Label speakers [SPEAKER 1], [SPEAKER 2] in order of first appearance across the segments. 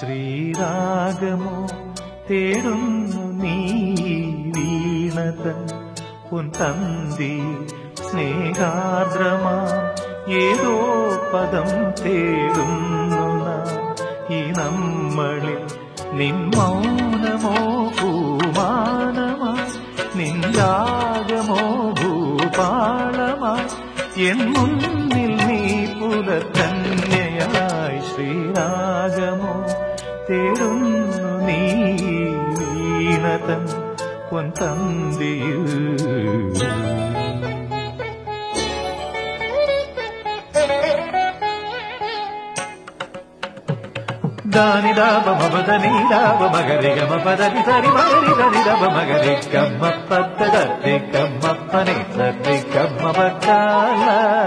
[SPEAKER 1] ശ്രീരാഗമോ തേടുന്നു നീ വീണതൻ ഉൻ തന്തി സ്നേഹാർദ്രമാ ഏതോ പദം തേടുന്നു നാം ഈ നമ്മളിൽ നിൻ മൗനമോ പൂമാനമാ നിൻരാഗമോ ഭൂപാളമാ എൻ മുന്നിൽ നീ പുലത്തന്നെയായി ശ്രീരാഗമോ തേടുന്നു നീ വീണതൻ പൊൻ തന്തിയിൽ దాని దాబ మమదని దాబ మగరి గమ పదని సరి మగరి దని దబ మగరి గమ్మ పద్దది గమ్మ పని సరి గమ్మ పట్టాల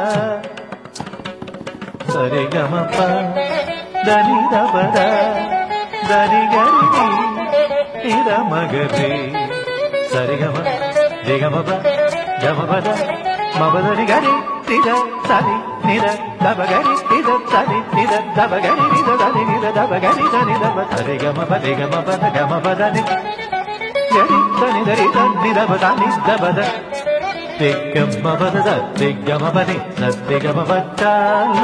[SPEAKER 1] సరి గమ ప దని దబద దని గరి ఇద మగరి సరి గమ దిగమ ప గమ పద మబదని గరి నిద సని నిద దబగరి నిద సని నిద దబగరి నిద దని నిద దబగరి దని దబ సరి గమ పది గమ పద గమ పదని గరి దని దరి దని దబ దని దబద దిగ్గమ పద దిగ్గమ పది సద్దిగమ పట్టాల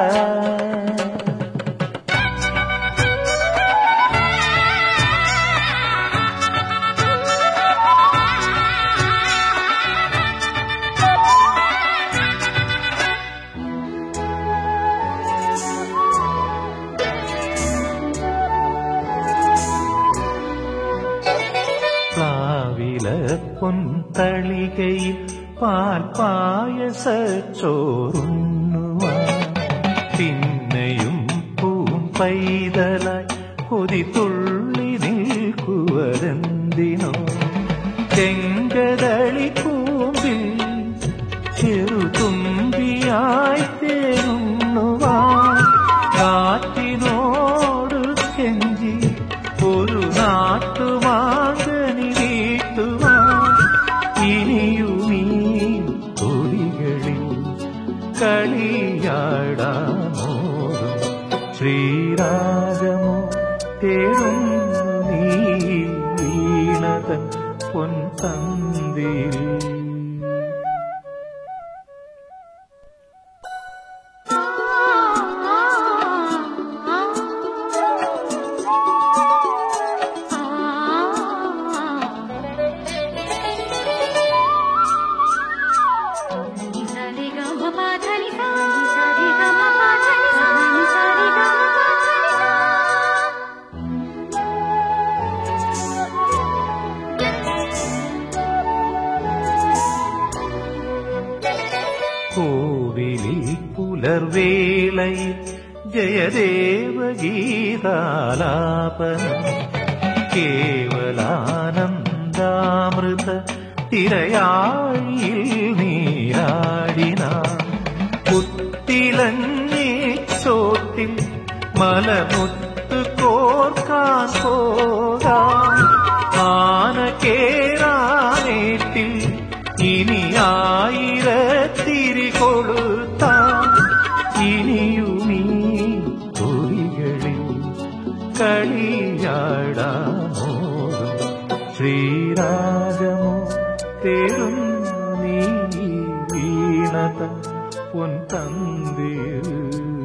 [SPEAKER 1] പ്ലാവില പൊന്തളികയിൽ പാൽ പായസ ചോറുണ്ണുവാൻ പിന്നെയും പൂം പൈതലായി കൊതി തുള്ളി നിൽക്കുവരെന്തിനോ ചെങ്കതളി കൂമ്പിൽ ചെറുതുമ്പിയായി തേങ്ങുവാൻ കാറ്റിനോട് കെഞ്ചി ഒരു നാട്ടുമാകനി വീട്ടുവാൻ ഇനിയുമീ കൊടികളിൽ കളിയാടാമോറും ശ്രീരാഗമോ തേടുന്നു നീ വീണതൻ പൊൻതന്തിയിൽ കോവിലിൽ പുലർവേളയിൽ ജയദേവ ഗീതാലാപനം കേവലാനന്ദാമൃത തിരയാഴിയിൽ നീരാടിന കുത്തിലഞ്ഞി ചോട്ടിൽ മലമുത്ത് കോർക്കാൻ പോകാം ആന കേറാനേട്ടിൽ ഇനി ആയിരത്തിരി കൊളുത്താം ഇനിയുമീ തൊഴികളിൽ കളിയാടാമോറും ശ്രീരാഗമോ തേടുന്നു നീ വീണത പൊൻ തന്തിയിൽ